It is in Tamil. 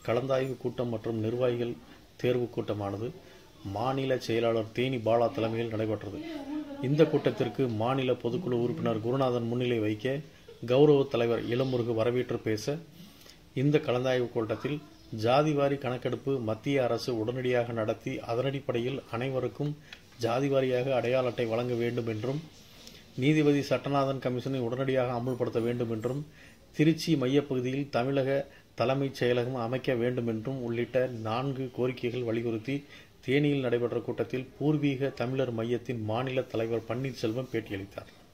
கலந்தாய்வு கூட்டம் மற்றும் நிர்வாகிகள் தேர்வு கூட்டமானது மாநில செயலாளர் தேனி பாலா தலைமையில் நடைபெற்றது இந்த கூட்டத்திற்கு மாநில பொதுக்குழு உறுப்பினர் குருநாதன் முன்னிலை வைக்க கௌரவ தலைவர் இளமுருகு வரவேற்று பேச இந்த கலந்தாய்வு கூட்டத்தில் ஜாதிவாரி கணக்கெடுப்பு மத்திய அரசு உடனடியாக நடத்தி அதனடிப்படையில் அனைவருக்கும் ஜாதிவாரியாக அடையாள அட்டை வழங்க வேண்டும் என்றும் நீதிபதி சட்டநாதன் கமிஷனை உடனடியாக அமுல்படுத்த வேண்டும் என்றும் திருச்சி மையப்பகுதியில் தமிழக தலைமைச் செயலகம் அமைக்க வேண்டும் என்றும் உள்ளிட்ட நான்கு கோரிக்கைகள் வலியுறுத்தி தேனியில் நடைபெற்ற கூட்டத்தில் பூர்வீக தமிழர் மையத்தின் மாநில தலைவர் பன்னீர்செல்வம் பேட்டியளித்தார்